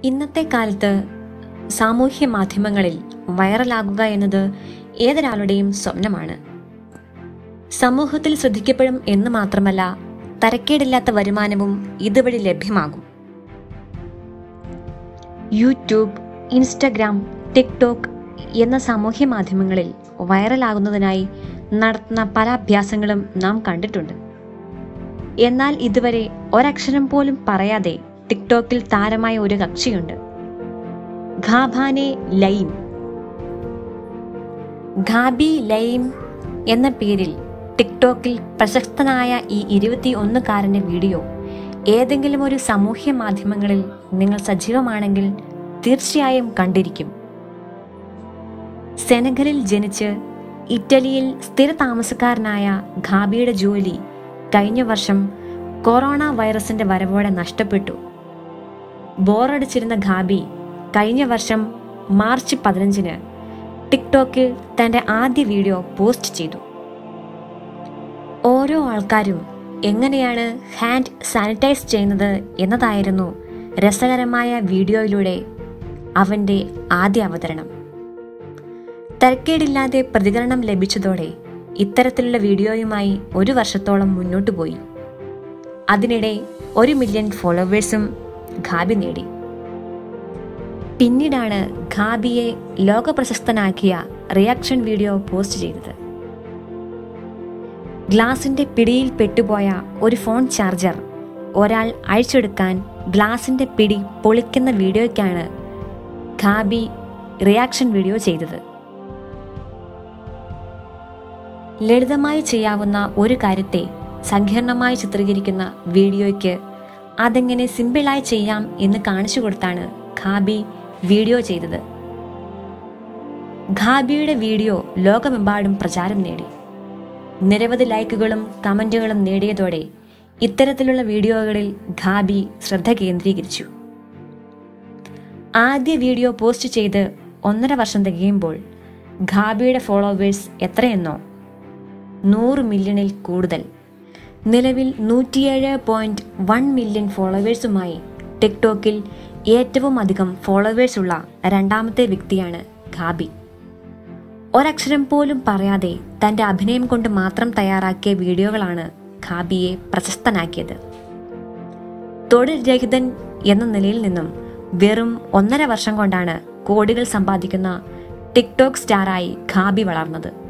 ഇന്നത്തെ കാലത്ത് സാമൂഹ്യ മാധ്യമങ്ങളിൽ വൈറലാകുക എന്നത് ഏതൊരാളുടെയും സ്വപ്നമാണ് സമൂഹത്തിൽ ശ്രദ്ധിക്കപ്പെടും എന്ന് മാത്രമല്ല തരക്കേടില്ലാത്ത വരുമാനവും ഇതുവഴി ലഭ്യമാകും യൂട്യൂബ് ഇൻസ്റ്റഗ്രാം ടിക്ടോക്ക് എന്ന സാമൂഹ്യ മാധ്യമങ്ങളിൽ വൈറലാകുന്നതിനായി നടത്തുന്ന പല അഭ്യാസങ്ങളും നാം കണ്ടിട്ടുണ്ട് എന്നാൽ ഇതുവരെ ഒരക്ഷരം പോലും പറയാതെ ടിക്ടോക്കിൽ താരമായ ഒരു കക്ഷിയുണ്ട് ഖാബാനെ ലൈം ഖാബി ലൈം എന്ന പേരിൽ ടിക്ടോക്കിൽ പ്രശസ്തനായ ഈ ഇരുപത്തി ഒന്നുകാരന്റെ വീഡിയോ ഏതെങ്കിലും ഒരു സാമൂഹ്യ മാധ്യമങ്ങളിൽ നിങ്ങൾ സജീവമാണെങ്കിൽ തീർച്ചയായും കണ്ടിരിക്കും സെനഗലിൽ ജനിച്ച് ഇറ്റലിയിൽ സ്ഥിര താമസക്കാരനായ ഖാബിയുടെ ജോലി കഴിഞ്ഞ വർഷം കൊറോണ വൈറസിന്റെ വരവോടെ നഷ്ടപ്പെട്ടു ബോറടിച്ചിരുന്ന ഖാബി കഴിഞ്ഞ വർഷം മാർച്ച് പതിനഞ്ചിന് ടിക്ടോക്കിൽ തന്റെ ആദ്യ വീഡിയോ പോസ്റ്റ് ചെയ്തു ഓരോ ആൾക്കാരും എങ്ങനെയാണ് ഹാൻഡ് സാനിറ്റൈസ് ചെയ്യുന്നത് എന്നതായിരുന്നു രസകരമായ വീഡിയോയിലൂടെ അവന്റെ ആദ്യ അവതരണം തരക്കേടില്ലാതെ പ്രതികരണം ലഭിച്ചതോടെ ഇത്തരത്തിലുള്ള വീഡിയോയുമായി ഒരു വർഷത്തോളം മുന്നോട്ടു പോയി അതിനിടെ ഒരു മില്യൺ ഫോളോവേഴ്സും ഖാബി നേടി പിന്നീടാണ് ഖാബിയെ ലോകപ്രശസ്തനാക്കിയ റിയാക്ഷൻ വീഡിയോ പോസ്റ്റ് ചെയ്തത് ഗ്ലാസിന്റെ പിടിയിൽ പെട്ടുപോയ ഒരു ഫോൺ ചാർജർ ഒരാൾ അഴിച്ചെടുക്കാൻ ഗ്ലാസിന്റെ പിടി പൊളിക്കുന്ന വീഡിയോയ്ക്കാണ് ഖാബി റിയാക്ഷൻ വീഡിയോ ചെയ്തത് ലളിതമായി ചെയ്യാവുന്ന ഒരു കാര്യത്തെ സങ്കീർണമായി ചിത്രീകരിക്കുന്ന വീഡിയോയ്ക്ക് അതെങ്ങനെ സിമ്പിളായി ചെയ്യാം എന്ന് കാണിച്ചു കൊടുത്താണ് ഖാബി വീഡിയോ ചെയ്തത് ഖാബിയുടെ വീഡിയോ ലോകമെമ്പാടും പ്രചാരം നേടി നിരവധി ലൈക്കുകളും കമന്റുകളും നേടിയതോടെ ഇത്തരത്തിലുള്ള വീഡിയോകളിൽ ഖാബി ശ്രദ്ധ കേന്ദ്രീകരിച്ചു ആദ്യ വീഡിയോ പോസ്റ്റ് ചെയ്ത് ഒന്നര വർഷം തികയുമ്പോൾ ഖാബിയുടെ ഫോളോവേഴ്സ് എത്രയെന്നോ നൂറ് മില്യണിൽ കൂടുതൽ നിലവിൽ നൂറ്റിയേഴ് പോയിന്റ് വൺ മില്യൺ ഫോളോവേഴ്സുമായി ടിക്ടോക്കിൽ ഏറ്റവും അധികം ഫോളോവേഴ്സ് ഉള്ള രണ്ടാമത്തെ വ്യക്തിയാണ് ഖാബി ഒരക്ഷരം പോലും പറയാതെ തന്റെ അഭിനയം കൊണ്ട് മാത്രം തയ്യാറാക്കിയ വീഡിയോകളാണ് ഖാബിയെ പ്രശസ്തനാക്കിയത് തൊഴിൽ രഹിതൻ എന്ന നിലയിൽ നിന്നും വെറും ഒന്നര വർഷം കൊണ്ടാണ് കോടികൾ സമ്പാദിക്കുന്ന ടിക്ടോക്ക് സ്റ്റാറായി ഖാബി വളർന്നത്